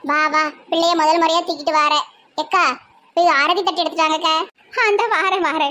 வா வா பிள்ளைய முதல் முறையா தூக்கிட்டு வார எக்கா போய் ஆரதி தட்டி எடுத்துட்டாங்கக்கா அந்த வாரேன் வாரேன்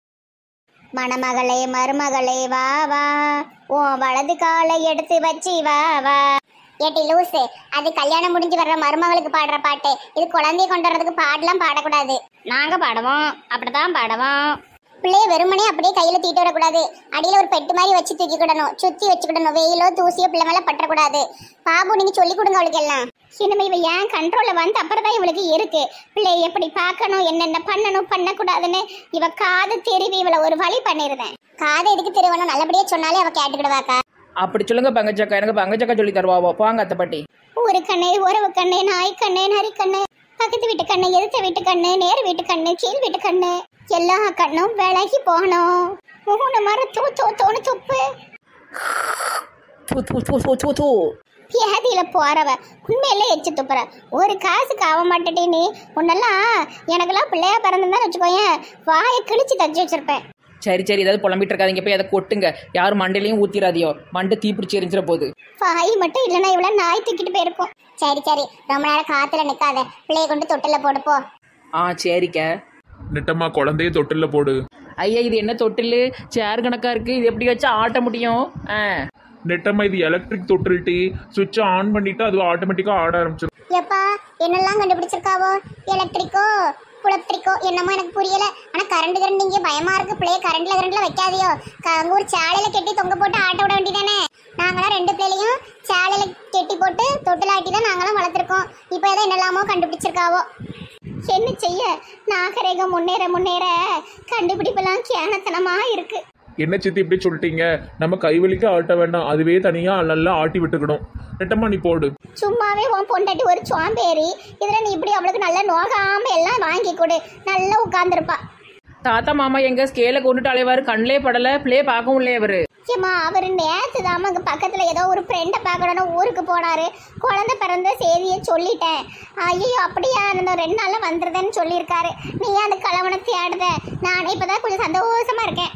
மணமகளே மருமகளே வா வா ஓ வலது காலை எடுத்து வச்சு வா வா ஏட்டி லூசு அது கல்யாணம் முடிஞ்சு வர்ற மருமகளுக்கு பாடுற பாட்டு இது குழந்தைய கொண்டு வர்றதுக்கு பாடலாம் பாடக்கூடாது நாங்க பாடுவோம் அப்படிதான் பாடுவோம் பிள்ளைய வெறுமனே அப்படியே கையில தூக்கிட்டு வரக்கூடாது அடியில ஒரு பெட்டு மாதிரி வச்சு தூக்கிக்கிடணும் சுத்தி வச்சுக்கிடணும் வெயிலோ தூசியோ பிள்ளை மேல பற்றக்கூடாது பாபு நீங்க சொல்லி கொடுங்க அவளுக்கு எல்லாம் சின்னமை இவ ஏன் கண்ட்ரோல்ல வந்து அப்புறம் தான் இவளுக்கு இருக்கு பிள்ளைய எப்படி பார்க்கணும் என்னென்ன பண்ணணும் பண்ணக்கூடாதுன்னு இவ காது திருவி இவளை ஒரு வழி பண்ணிருந்தேன் காதை எதுக்கு திருவணும் நல்லபடியா சொன்னாலே அவ கேட்டுக்கிடுவாக்கா அப்படி சொல்லுங்க பங்கச்சக்கா எனக்கு பங்கச்சக்கா சொல்லி தருவாவோ போங்க அத்தை பாட்டி ஒரு கண்ணு உறவு கண்ணு நாய் கண்ணு நரி கண்ணு பக்கத்து வீட்டு கண்ணு எதிர்த்த வீட்டு கண்ணு நேர் வீட்டு கண்ணு கீழ் வீட்டு கண்ணு எல்லா கண்ணும் விலகி போகணும் மூணு மரம் தூ தூ தூணு துப்பு தூ தூ தூ தூ தூ தூ வியாதியில போறவ உண்மையிலே எச்சு துப்புற ஒரு காசுக்கு ஆக மாட்டேடி நீ உன்னெல்லாம் எனக்கெல்லாம் பிள்ளையா பிறந்திருந்தா வச்சுக்கோயேன் வாயை கிழிச்சு தச்சு வச்சிருப்பேன் சரி சரி ஏதாவது புலம்பிட்டு இருக்காதீங்க போய் அதை கொட்டுங்க யாரும் மண்டையிலையும் ஊத்திராதியோ மண்டை தீப்பிடிச்சு எரிஞ்சிட போகுது வாய் மட்டும் இல்லைன்னா இவ்வளவு நாய் தூக்கிட்டு போயிருக்கும் சரி சரி ரொம்ப நேரம் காத்துல நிக்காத பிள்ளைய கொண்டு தொட்டில போடு போ ஆ சரிக்க நெட்டம்மா குழந்தைய தொட்டில்ல போடு ஐயா இது என்ன தொட்டில் சேர் கணக்கா இருக்கு இது எப்படி வச்சா ஆட்ட முடியும் ஆ நெட்டம்மா இது எலக்ட்ரிக் தொட்டில் டீ சுவிட்சை ஆன் பண்ணிட்டு அது ஆட்டோமேட்டிக்காக ஆட ஆரம்பிச்சிடும் எப்பா என்னெல்லாம் கண்டுபிடிச்சிருக்காவோ எலக்ட்ரிக்கோ புலப்ட்ரிக்கோ என்னமோ எனக்கு புரியல ஆனா கரண்ட் கரண்ட் இங்கே பயமா இருக்கு பிள்ளைய கரண்ட்ல கரண்ட்ல வைக்காதியோ க- அங்க ஒரு சேலையில கெட்டி தொங்க போட்டு ஆட்ட விட வேண்டியதானே நாங்களாம் ரெண்டு பிள்ளைகளையும் சேலையில கெட்டி போட்டு தொட்டில் ஆட்டி தான் நாங்களாம் வளர்த்துருக்கோம் இப்போ ஏதோ என்னெல்லாமோ கண்டுபிடிச்சிருக்காவோ என்ன செய்ய நாகரேகம் முன்னேற முன்னேற கண்டுபிடிப்பெல்லாம் கேனத்தனமா இருக்கு என்ன சித்தி இப்படி சொல்லிட்டீங்க நம்ம கைவலிக்க ஆட்ட வேண்டாம் அதுவே தனியாக நல்லா ஆட்டி விட்டுக்கணும் நெட்டம்மா நீ போடு சும்மாவே உன் பொண்டாட்டி ஒரு சோம்பேறி இதுல நீ இப்படி அவளுக்கு நல்லா நோகாம எல்லாம் வாங்கி கொடு நல்லா உட்கார்ந்துருப்பா தாத்தா மாமா எங்க ஸ்கேல கொண்டுட்டு அலைவாரு கண்ணிலே படல பிள்ளைய பார்க்கவும் இல்லையே அவரு ஏம்மா அவர் நேற்று தான் அங்கே பக்கத்தில் ஏதோ ஒரு ஃப்ரெண்டை பார்க்கணும்னு ஊருக்கு போனார் குழந்தை பிறந்த செய்தியை சொல்லிட்டேன் ஐயோ அப்படியா அந்த ரெண்டு நாளில் வந்துடுதேன்னு சொல்லியிருக்காரு நீ ஏன் அந்த கலவனை தேடுத நானே இப்போ தான் கொஞ்சம் சந்தோஷமா இருக்கேன்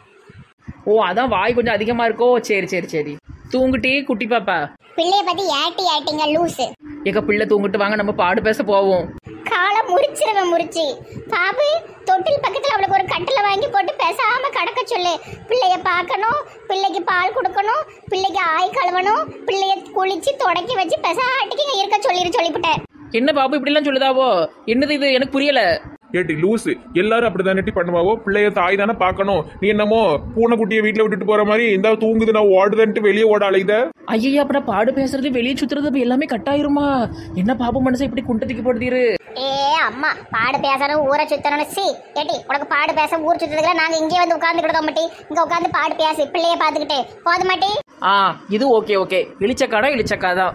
ஓ அதான் வாய் கொஞ்சம் அதிகமா இருக்கோ சரி சரி சரி தூங்குட்டி குட்டி பாப்பா பிள்ளைய பற்றி ஏட்டி ஏட்டிங்க லூஸு எங்க பிள்ளை தூங்கிட்டு வாங்க நம்ம பாடு பேச போவோம் காலை முறிச்சிருவேன் முறிச்சு பாபு தொட்டில் பக்கத்தில் அவளுக்கு ஒரு கட்டில் வாங்கி போட்டு பேசாம கடக்க சொல்லு பிள்ளைய பார்க்கணும் பிள்ளைக்கு பால் கொடுக்கணும் பிள்ளைக்கு ஆய் கழுவணும் பிள்ளைய குளிச்சு தொடக்கி வச்சு பெசாட்டிக்கு இங்க இருக்க சொல்லிரு சொல்லிவிட்டேன் என்ன பாபு இப்படிலாம் சொல்லுதாவோ என்னது இது எனக்கு புரியல ஏட்டி லூசு எல்லாரும் அப்படிதான் நெட்டி பண்ணுவாவோ பிள்ளைய தாய் தானே பார்க்கணும் நீ என்னமோ பூனைக்குட்டியை வீட்டில் விட்டுட்டு போற மாதிரி இந்த தூங்குது நான் ஓடுதன்ட்டு வெளியே ஓட அலைத ஐயா அப்புறம் பாடு பேசுறது வெளியே சுத்துறது அப்ப எல்லாமே கட்டாயிருமா என்ன பாபு மனசை இப்படி குண்டை தூக்கி போடுதீரு ஏ அம்மா பாடு பேசணும் ஊரை சுத்தணும் சி ஏட்டி உனக்கு பாடு பேச ஊர் சுத்ததுக்குள்ள நாங்க இங்கே வந்து உட்காந்துக்கிட்டோம் மாட்டி இங்க உட்காந்து பாடு பேசு பிள்ளைய பார்த்துக்கிட்டு போத மாட்டி ஆ இது ஓகே ஓகே இழிச்சக்காடா இழிச்சக்காதான்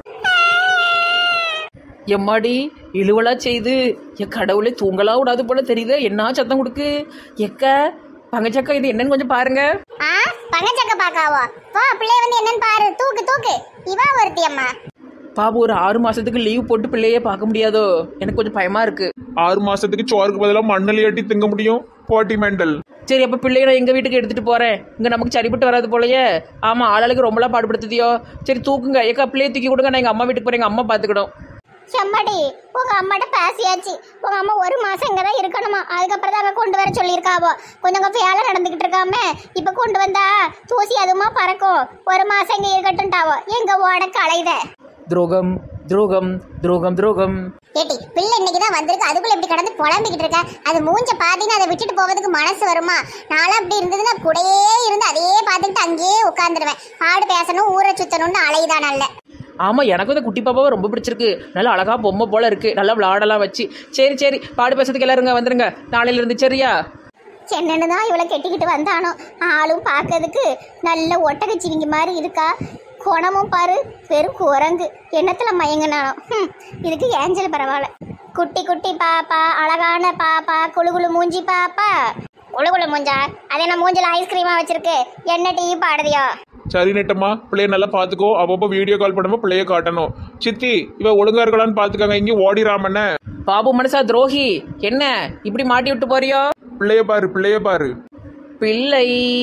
எம்மாடி இழுவலா செய்து என் கடவுளே தூங்கலா விடாது போல தெரியுது என்ன சத்தம் கொடுக்கு எக்க பங்கச்சக்கா இது என்னன்னு கொஞ்சம் பாருங்க ஆ பங்கச்சக்க பாக்காவோ போ பிள்ளைய வந்து என்னன்னு பாரு தூக்கு தூக்கு இவா ஒருத்தி அம்மா பாபு ஒரு ஆறு மாசத்துக்கு லீவ் போட்டு பிள்ளையே பார்க்க முடியாதோ எனக்கு கொஞ்சம் பயமா இருக்கு ஆறு மாசத்துக்கு சோறுக்கு பதிலாக மண்ணல் ஏட்டி திங்க முடியும் போட்டி மெண்டல் சரி அப்ப பிள்ளைய நான் எங்க வீட்டுக்கு எடுத்துட்டு போறேன் இங்க நமக்கு சரிப்பட்டு வராது போலயே ஆமா ஆளாளுக்கு ரொம்பலாம் பாடுபடுத்துதியோ சரி தூக்குங்க ஏக்கா பிள்ளைய தூக்கி கொடுங்க நான் எங்க அம்மா வீட்டுக்கு போறேன் எங்க அம்மா பாத்துக்கிடும் செம்மடி உங்க அம்மாட்ட பேசியாச்சு உங்க அம்மா ஒரு மாசம் இங்க தான் இருக்கணுமா அதுக்கப்புறம் தான் அங்க கொண்டு வர சொல்லியிருக்காவோ கொஞ்சம் கொஞ்சம் வேலை நடந்துகிட்டு இருக்காம இப்ப கொண்டு வந்தா தூசி அதுமா பறக்கும் ஒரு மாசம் இங்க இருக்கட்டும்ட்டாவோ எங்க ஓட கலைத துரோகம் துரோகம் துரோகம் துரோகம் ஏட்டி பிள்ளை இன்னைக்கு தான் வந்திருக்கு அதுக்குள்ள இப்படி கடந்து புலம்பிக்கிட்டு இருக்க அது மூஞ்ச பாத்தீங்கன்னா அதை விட்டுட்டு போவதுக்கு மனசு வருமா நானும் அப்படி இருந்ததுன்னா கூடயே இருந்து அதையே பார்த்துக்கிட்டு அங்கேயே உட்காந்துருவேன் பாடு பேசணும் ஊரை சுத்தணும்னு அலைதான் நல்ல ஆமா எனக்கும் இந்த குட்டி பாப்பாவை ரொம்ப பிடிச்சிருக்கு நல்லா அழகா பொம்மை போல இருக்கு நல்லா விளாடலாம் வச்சு சரி சரி பாடு பேசுறதுக்கு எல்லாருங்க வந்துருங்க நாளையில இருந்து சரியா என்னன்னு தான் இவளை கெட்டிக்கிட்டு வந்தானோ ஆளும் பார்க்கறதுக்கு நல்ல ஒட்டகச்சிவிங்க மாதிரி இருக்கா குணமும் பாரு பெரும் குரங்கு எண்ணத்துல மயங்கினானோ ஹம், இதுக்கு ஏஞ்சல் பரவாயில்ல குட்டி குட்டி பாப்பா அழகான பாப்பா குளு குளு மூஞ்சி பாப்பா குளு குளு மூஞ்சா அது என்ன மூஞ்சில ஐஸ்கிரீமா வச்சிருக்கு என்ன டீ பாடுதியோ சரி நெட்டம்மா பிள்ளைய நல்லா பார்த்துக்கோ அப்பப்போ வீடியோ கால் பண்ணும்போது பிள்ளைய காட்டணும் சித்தி இவ ஒழுங்கா இருக்கலான்னு பார்த்துக்கங்க இங்கே ஓடிராமண்ணே பாபு மனசா துரோகி என்ன இப்படி மாட்டி விட்டு போறியோ பிள்ளைய பாரு பிள்ளைய பாரு பிள்ளை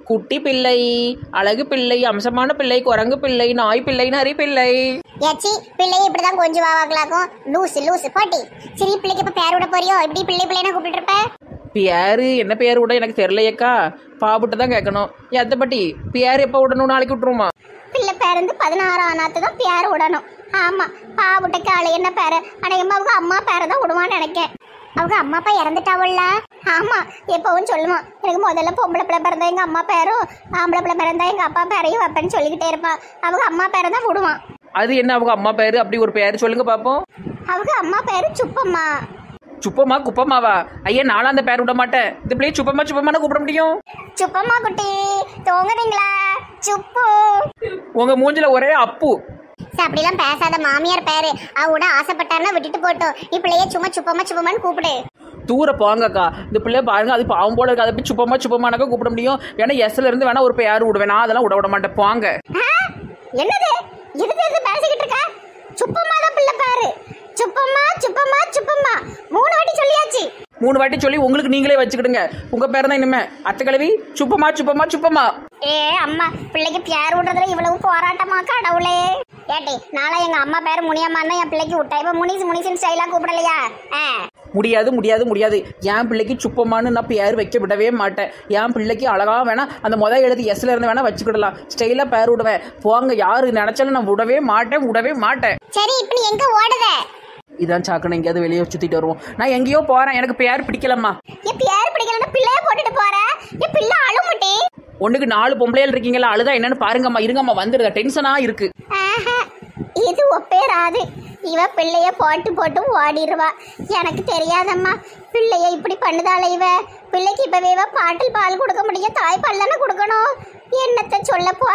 குட்டி பிள்ளை அழகு பிள்ளை அம்சமான பிள்ளை குரங்கு பிள்ளை நாய் பிள்ளை நரி பிள்ளை ஏச்சி பிள்ளைய இப்படிதான் கொஞ்சம் வாவாக்கலாக்கும் லூசு லூசு போட்டி சரி பிள்ளைக்கு இப்ப பேர் விட போறியோ இப்படி பிள்ளை பிள்ளைன்னு கூப்பிட்டு இருப்ப பேரு என்ன பேர் விட எனக்கு தெரியலையேக்கா பாபுட்ட தான் கேட்கணும் எத்தப்பட்டி பேர் எப்போ விடணும் நாளைக்கு விட்டுருமா பிள்ளை பிறந்து பதினாறாம் ஆனாத்து தான் பேர் விடணும் ஆமா பாவுட்டக்கு ஆளு என்ன பேரு அநேகமா அவங்க அம்மா பேரை தான் விடுவான்னு நினைக்கேன் அவங்க அம்மா அப்பா இறந்துட்டாவுல்ல ஆமா எப்பவும் சொல்லுவான் எனக்கு முதல்ல பொம்பளை பிள்ளை பிறந்தா எங்க அம்மா பேரும் ஆம்பளை பிள்ளை பிறந்தா எங்க அப்பா பேரையும் வைப்பேன்னு சொல்லிக்கிட்டே இருப்பான் அவங்க அம்மா பேரை தான் விடுவான் அது என்ன அவங்க அம்மா பேர் அப்படி ஒரு பேர் சொல்லுங்க பார்ப்போம் அவங்க அம்மா பேரு சுப்பம்மா சுப்பமா குப்பமாவா ஐயா நானும் அந்த பேர் விட மாட்டேன் இந்த பிள்ளைய சுப்பமா சுப்பமான கூப்பிட முடியும் சுப்பம்மா குட்டி தூங்குறீங்களா சுப்பு உங்க மூஞ்சில ஒரே அப்பு சரி, அப்படிலாம் பேசாத மாமியார் பேரு அவ கூட ஆசைப்பட்டாருன்னா விட்டுட்டு போட்டோம் இப்பளையே சும்மா சுப்பம்மா சுப்பம்மான்னு கூப்பிடு தூர போங்கக்கா இந்த பிள்ளைய பாருங்க அது பாவம் போல இருக்கு அதை போய் சுப்பமா சுப்பமானக்கா கூப்பிட முடியும் வேணா எஸ்ல இருந்து வேணா ஒரு பேர் விடுவேன் நான் அதெல்லாம் விட விட மாட்டேன் போங்க ஆ? என்னது இதுக்கு எது பேசிக்கிட்டு இருக்க சுப்பம்மா தான் பிள்ளை பாரு சுப்பம்மா சுப்பம்மா சுப்பம்மா மூணு வாட்டி சொல்லியாச்சு மூணு வாட்டி சொல்லி உங்களுக்கு நீங்களே வச்சுக்கிடுங்க உங்க பேர் தான் இனிமே அத்தை கிழவி சுப்பமா சுப்பமா சுப்பமா ஏ அம்மா பிள்ளைக்கு பேர் விடுறதுல இவ்வளவு போராட்டமா கடவுளே ஏட்டி நாளை எங்க அம்மா பேர் முனியம்மா தான் என் பிள்ளைக்கு விட்டா இப்ப முனிஸ் முனிசின் ஸ்டைலா கூப்பிடலையா ஆ முடியாது முடியாது முடியாது என் பிள்ளைக்கு சுப்பமான்னு நான் பேர் வைக்க விடவே மாட்டேன் என் பிள்ளைக்கு அழகா வேணா அந்த முத எழுதி எஸ்ல இருந்து வேணா வச்சுக்கிடலாம் ஸ்டைலா பேர் விடுவேன் போங்க யாரு நினைச்சாலும் நான் விடவே மாட்டேன் விடவே மாட்டேன் சரி இப்ப நீ எங்க ஓடுத இதான் சாக்கணும் எங்கேயாவது வெளியே சுத்திட்டு வருவோம் நான் எங்கேயோ போறேன் எனக்கு பேர் பிடிக்கலம்மா என் பேர் பிடிக்கலன்னா பிள்ளைய போட்டுட்டு போற என் பிள்ளை அழுமுட்டி ஒண்ணுக்கு நாலு பொம்பளைகள் இருக்கீங்களா அழுதா என்னன்னு பாருங்கம்மா இருங்கம்மா வந்துருங்க டென்ஷனா இருக்கு ஆஹா, இது ஒப்பேராது இவ பிள்ளைய போட்டு போட்டு ஓடிடுவா எனக்கு தெரியாதம்மா பிள்ளைய இப்படி பண்ணுதால இவ பிள்ளைக்கு இப்பவே இவ பாட்டில் பால் கொடுக்க முடியும் தாய்ப்பால் தானே கொடுக்கணும் என்னத்த சொல்லப்போ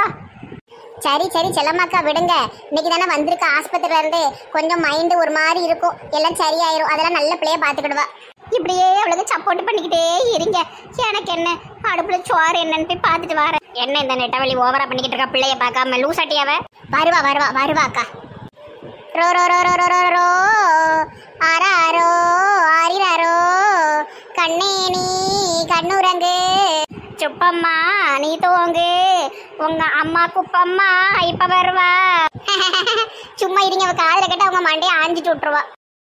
சரி சரி செல்லம்மாக்கா விடுங்க இன்னைக்கு தானே வந்திருக்க ஆஸ்பத்திரியில இருந்து கொஞ்சம் மைண்டு ஒரு மாதிரி இருக்கும் எல்லாம் சரியாயிரும் அதெல்லாம் நல்ல பிள்ளைய பாத்துக்கிடுவா இப்படியே அவளுக்கு சப்போர்ட் பண்ணிக்கிட்டே இருங்க எனக்கு என்ன அடுப்புல சோறு என்னன்னு போய் பார்த்துட்டு வரேன் என்ன இந்த நெட்டவழி ஓவரா பண்ணிக்கிட்டு இருக்கா பிள்ளைய பார்க்காம லூசாட்டியாவ வருவா வருவா வருவாக்கா ரோ ரோ ரோ ரோ ரோ ரோ ரோ ஆராரோ ஆரிராரோ கண்ணே நீ கண்ணுரங்கு சுப்பம்மா நீ தூங்கு உங்க அம்மா குப்பம்மா இப்ப வருவா சும்மா இருங்க அவ காதுல கேட்ட உங்க மண்டையை ஆஞ்சிட்டு விட்டுருவா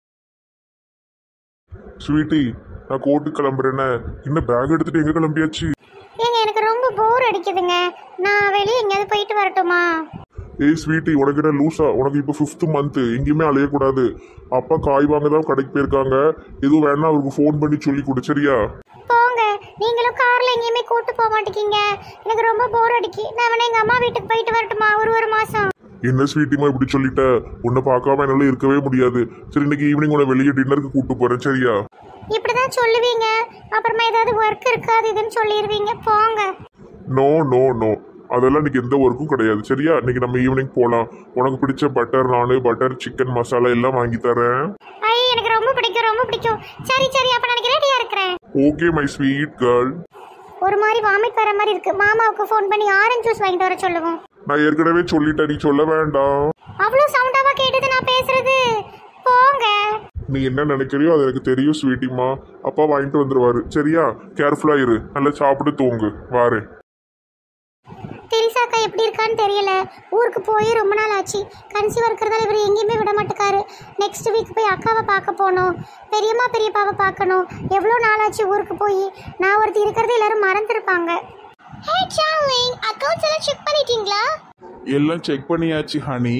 ஸ்வீட்டி நான் கோர்ட்டுக்கு கிளம்புறேன்னு இன்னும் பேக் எடுத்துட்டு எங்க கிளம்பியாச்சு ஏங்க எனக்கு ரொம்ப போர் அடிக்குதுங்க நான் வெளியே எங்கேயாவது போயிட்டு வரட்டுமா ஏய் ஸ்வீட்டி உனக்கு என்ன லூசா உனக்கு இப்போ ஃபிஃப்த் மந்த் எங்கேயுமே அலையக்கூடாது அப்பா காய் வாங்க தான் கடைக்கு போயிருக்காங்க எதுவும் வேணா அவருக்கு ஃபோன் பண்ணி சொல்லி கொடு சரியா போங்க நீங்களும் கார்ல எங்கேயுமே கூட்டு போக மாட்டேங்க எனக்கு ரொம்ப போர் அடிக்கி நான் வேணா எங்க அம்மா வீட்டுக்கு போயிட்டு வரட்டுமா ஒரு ஒரு மாசம் என்ன ஸ்வீட்டிமா இப்படி சொல்லிட்ட உன்னை பார்க்காம என்னால இருக்கவே முடியாது சரி இன்னைக்கு ஈவினிங் உன்னை வெளியே டின்னருக்கு கூட்டு போறேன் சரியா இப்படிதான் சொல்லுவீங்க அப்புறமா ஏதாவது ஒர்க் இருக்காது இதுன்னு சொல்லிடுவீங்க போங்க நோ நோ நோ அதெல்லாம் இன்னைக்கு எந்த ஒர்க்கும் கிடையாது சரியா இன்னைக்கு நம்ம ஈவினிங் போகலாம் உனக்கு பிடிச்ச பட்டர் நானு பட்டர் சிக்கன் மசாலா எல்லாம் வாங்கி தரேன் ஐ எனக்கு ரொம்ப பிடிக்கும் ரொம்ப பிடிக்கும் சரி சரி அப்ப நான் ரெடியா இருக்கிறேன் ஓகே மை ஸ்வீட் கேர்ள் ஒரு மாதிரி வாமிட் வர மாதிரி இருக்கு மாமாவுக்கு ஃபோன் பண்ணி ஆரஞ்சு ஜூஸ் வாங்கிட்டு வர சொல்லுவோம் நான் ஏற்கனவே சொல்லிட்டேன் நீ சொல்ல வேண்டாம் அவ்வளோ சவுண்டாவா கேட்டது நான் பேசுறது போங்க நீ என்ன நினைக்கிறியோ அது எனக்கு தெரியும் ஸ்வீட்டிமா அப்பா வாங்கிட்டு வந்துருவாரு சரியா கேர்ஃபுல்லா இரு நல்லா சாப்பிட்டு தூங்கு வாரு தெரிசாக்கா எப்படி இருக்கான்னு தெரியல ஊருக்கு போய் ரொம்ப நாள் ஆச்சு கன்சீவ் இருக்கிறதால இவர் எங்கேயுமே விட மாட்டேக்காரு நெக்ஸ்ட் வீக் போய் அக்காவை பார்க்க போகணும் பெரியம்மா பெரியப்பாவை பார்க்கணும் எவ்வளோ நாள் ஆச்சு ஊருக்கு போய் நான் ஒருத்தி இருக்கிறது எல்லாரும் மறந்துருப்பாங்க ஹே சார்லிங் அக்கௌண்ட்ஸ் எல்லாம் செக் பண்ணிட்டீங்களா எல்லாம் செக் பண்ணியாச்சு honey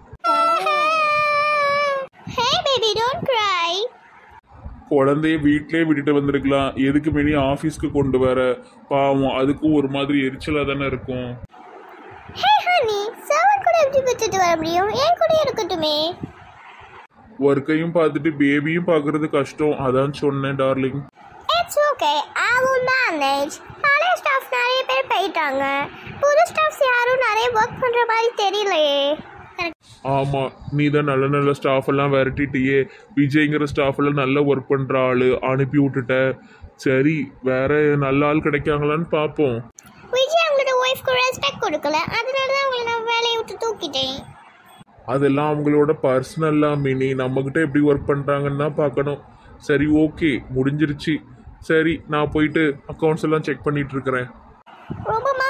hey baby don't cry குழந்தைய வீட்டிலே விட்டுட்டு வந்திருக்கலாம் எதுக்கு மினி ஆஃபீஸ்க்கு கொண்டு வர பாவம் அதுக்கும் ஒரு மாதிரி எரிச்சலாக தானே இருக்கும் ஹே ஹனி சர்வன் கூட எப்படி விட்டுட்டு வர முடியும் ஏன் கூட இருக்கட்டுமே ஒர்க்கையும் பார்த்துட்டு பேபியும் பார்க்கறது கஷ்டம் அதான் சொன்னேன் darling it's okay I will manage பழைய ஸ்டாஃப் நிறைய பேர் போயிட்டாங்க புது ஸ்டாஃப்ஸ் யாரும் நிறைய ஒர்க் பண்ணுற மாதிரி தெரியலையே ஆமாம் நீ தான் நல்ல நல்ல ஸ்டாஃப் எல்லாம் விரட்டிட்டியே விஜய்ங்கிற ஸ்டாஃப் எல்லாம் நல்லா ஒர்க் பண்ணுற ஆள் அனுப்பி விட்டுட்ட சரி வேற நல்ல ஆள் கிடைக்காங்களான்னு பார்ப்போம் விஜய் அவங்களோட ஒய்ஃப்க்கு ரெஸ்பெக்ட் கொடுக்கல அதனால தான் அவங்களை நான் வேலையை விட்டு தூக்கிட்டேன் அதெல்லாம் அவங்களோட பர்சனல்லாம் மினி நம்மக்கிட்ட எப்படி ஒர்க் பண்ணுறாங்கன்னு தான் பார்க்கணும் சரி ஓகே முடிஞ்சிருச்சு சரி நான் போயிட்டு அக்கௌண்ட்ஸ் எல்லாம் செக் பண்ணிட்டு இருக்கிறேன் ரொம்ப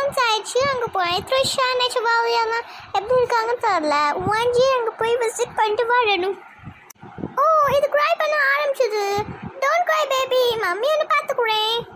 ஒன்ஜி அங்கே போய் த்ரிஷா நெச்சவாவியெல்லாம் எப்படி இருக்காங்கன்னு தெரில ஒன்ஜி அங்கே போய் விசிட் பண்ணிட்டு வரணும் ஓ இது க்ரை பண்ண ஆரம்பிச்சது டோன்ட் க்ரை பேபி மம்மி ஒன்று பார்த்துக்குறேன்